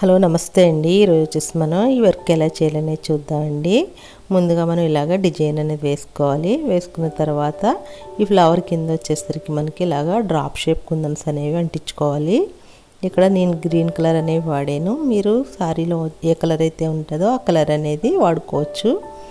hello నమస్తే అండి ఈరోజు వచ్చేసి మనం ఈ వర్క్ ఎలా చేయాలనేది చూద్దామండి ముందుగా మనం ఇలాగ డిజైన్ అనేది వేసుకోవాలి వేసుకున్న తర్వాత ఈ ఫ్లవర్ కింద వచ్చేసరికి మనకి ఇలాగ డ్రాప్ షేప్ కుందన్స్ అనేవి అంటించుకోవాలి ఇక్కడ నేను గ్రీన్ కలర్ అనేవి వాడాను మీరు శారీలో ఏ కలర్ అయితే ఉంటుందో ఆ కలర్ అనేది వాడుకోవచ్చు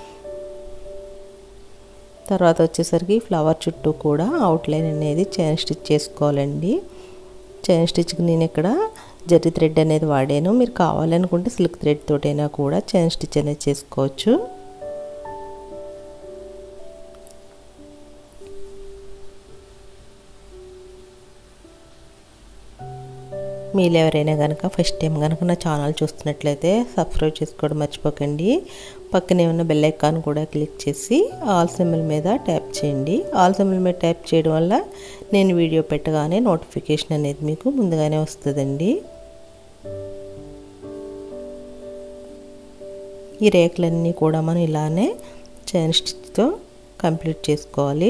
తర్వాత వచ్చేసరికి ఫ్లవర్ చుట్టూ కూడా అవుట్లైన్ అనేది చైన్ స్టిచ్ చేసుకోవాలండి చైన్ స్టిచ్కి నేను ఇక్కడ జరీ థ్రెడ్ అనేది వాడాను మీరు కావాలనుకుంటే సిల్క్ థ్రెడ్ తోటైనా కూడా చైన్ స్టిచ్ అనేది చేసుకోవచ్చు మీరు ఎవరైనా కనుక ఫస్ట్ టైం కనుక నా ఛానల్ చూస్తున్నట్లయితే సబ్స్క్రైబ్ చేసుకోవడం మర్చిపోకండి పక్కనే ఉన్న బెల్ ఐకాన్ కూడా క్లిక్ చేసి ఆల్ సింబల్ మీద ట్యాప్ చేయండి ఆల్ సింబల్ మీద ట్యాప్ చేయడం వల్ల నేను వీడియో పెట్టగానే నోటిఫికేషన్ అనేది మీకు ముందుగానే వస్తుందండి ఈ రేకులన్నీ కూడా మనం ఇలానే చైన్ స్టిచ్తో కంప్లీట్ చేసుకోవాలి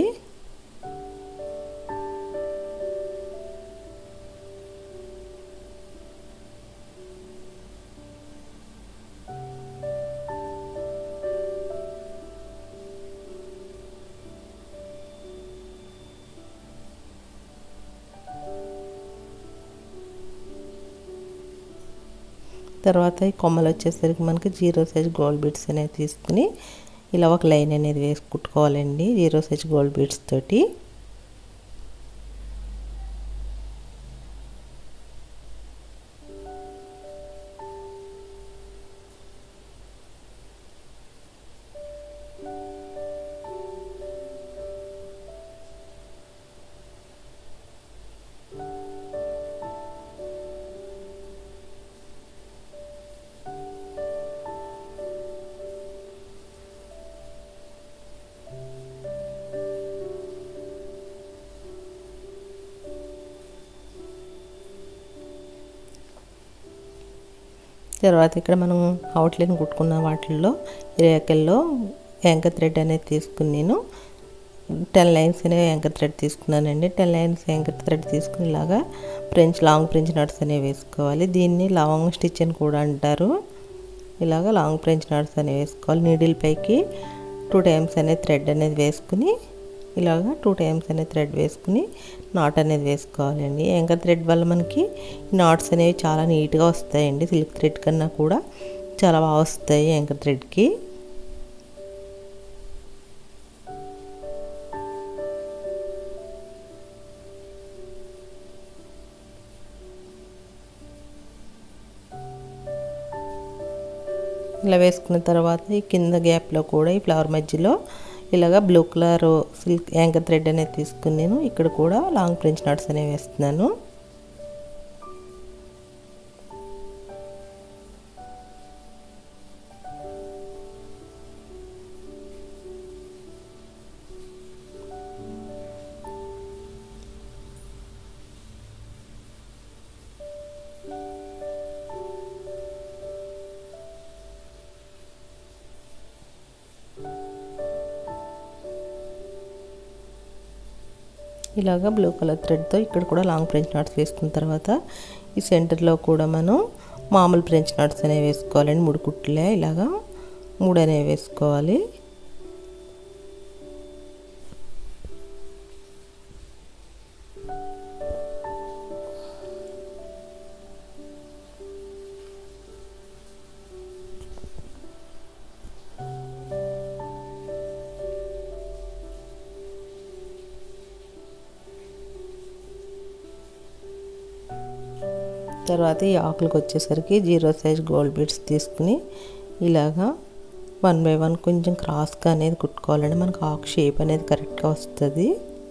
తర్వాత ఈ కొమ్మలు వచ్చేసరికి మనకి జీరో సైజ్ గోల్డ్ బీడ్స్ అనేవి తీసుకుని ఇలా ఒక లైన్ అనేది వేసి కుట్టుకోవాలండి జీరో సైజ్ గోల్డ్ బీడ్స్ తోటి తర్వాత ఇక్కడ మనం అవుట్లైన్ కుట్టుకున్న వాటిల్లో రేకల్లో యాంకర్ థ్రెడ్ అనేది తీసుకుని నేను టెన్ లైన్స్ అనేవి యాంకర్ థ్రెడ్ తీసుకున్నానండి టెన్ లైన్స్ యాంకర్ థ్రెడ్ తీసుకుని ఇలాగా ఫ్రెంచ్ లాంగ్ ఫ్రెంచ్ నట్స్ అనేవి వేసుకోవాలి దీన్ని లవంగ్ స్టిచ్ అని కూడా అంటారు ఇలాగ లాంగ్ ఫ్రెంచ్ నట్స్ అనేవి వేసుకోవాలి నీడిల్ పైకి టూ టైమ్స్ అనేది థ్రెడ్ అనేది వేసుకుని ఇలాగా టూ టైమ్స్ అనేది థ్రెడ్ వేసుకుని నాట్ అనేది వేసుకోవాలండి యాంకర్ థ్రెడ్ వల్ల మనకి నాట్స్ అనేవి చాలా నీట్గా వస్తాయండి సిల్క్ థ్రెడ్ కన్నా కూడా చాలా బాగా వస్తాయి యాంకర్ థ్రెడ్కి ఇలా వేసుకున్న తర్వాత ఈ కింద గ్యాప్లో కూడా ఈ ఫ్లవర్ మధ్యలో ఇలాగ blue colour silk anchor thread అనేది తీసుకుని నేను ఇక్కడ కూడా లాంగ్ ఫ్రెంచ్ నట్స్ అనేవి వేస్తున్నాను ఇలాగ బ్లూ కలర్ థ్రెడ్తో ఇక్కడ కూడా లాంగ్ ఫ్రెంచ్ నాట్స్ వేసుకున్న తర్వాత ఈ సెంటర్లో కూడా మనం మామూలు ఫ్రెంచ్ నాట్స్ అనేవి వేసుకోవాలండి మూడు కుట్లే ఇలాగా మూడు అనేవి వేసుకోవాలి తర్వాత ఈ ఆకులకు వచ్చేసరికి జీరో సైజ్ గోల్డ్ బీడ్స్ తీసుకుని ఇలాగా వన్ బై వన్ కొంచెం క్రాస్గా అనేది కుట్టుకోవాలండి మనకు ఆకు షేప్ అనేది కరెక్ట్గా వస్తుంది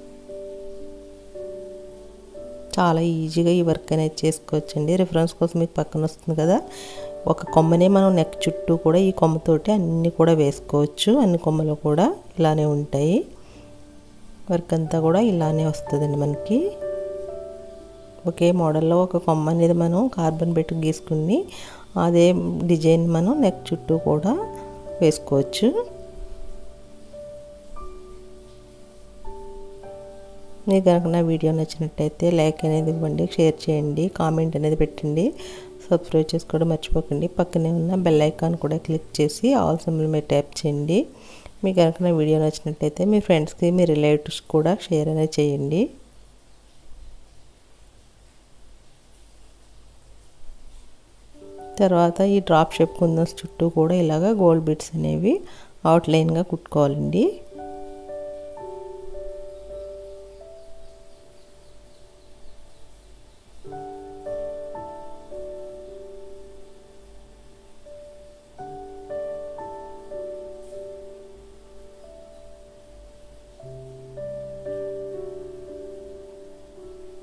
చాలా ఈజీగా ఈ వర్క్ అనేది చేసుకోవచ్చండి రిఫరెన్స్ కోసం మీకు పక్కన వస్తుంది కదా ఒక కొమ్మనే మనం నెక్ చుట్టూ కూడా ఈ కొమ్మతోటి అన్నీ కూడా వేసుకోవచ్చు అన్ని కొమ్మలు కూడా ఇలానే ఉంటాయి వర్క్ అంతా కూడా ఇలానే వస్తుందండి మనకి ఒకే మోడల్లో ఒక కొమ్మ అనేది మనం కార్బన్ పెట్టి గీసుకుని అదే డిజైన్ మనం నెక్ చుట్టూ కూడా వేసుకోవచ్చు మీకు కనుక నా వీడియో నచ్చినట్టయితే లైక్ అనేది ఇవ్వండి షేర్ చేయండి కామెంట్ అనేది పెట్టండి సబ్స్క్రైబ్ చేసుకోవడం మర్చిపోకండి పక్కనే ఉన్న బెల్ ఐకాన్ కూడా క్లిక్ చేసి ఆల్ సింబల్ మీద ట్యాప్ చేయండి మీకు కనుక నా వీడియో నచ్చినట్లయితే మీ ఫ్రెండ్స్కి మీ రిలేటివ్స్ కూడా షేర్ అనేది చేయండి తర్వాత ఈ డ్రాప్ షేప్ కుందన్స్ చుట్టూ కూడా ఇలాగ గోల్డ్ బిట్స్ అనేవి అవుట్లైన్గా కుట్టుకోవాలండి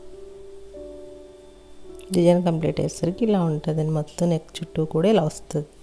డిజైన్ కంప్లీట్ అయ్యేసరికి ఇలా ఉంటుందండి మొత్తం నెక్ చుట్టూ కూడా ఇలా వస్తుంది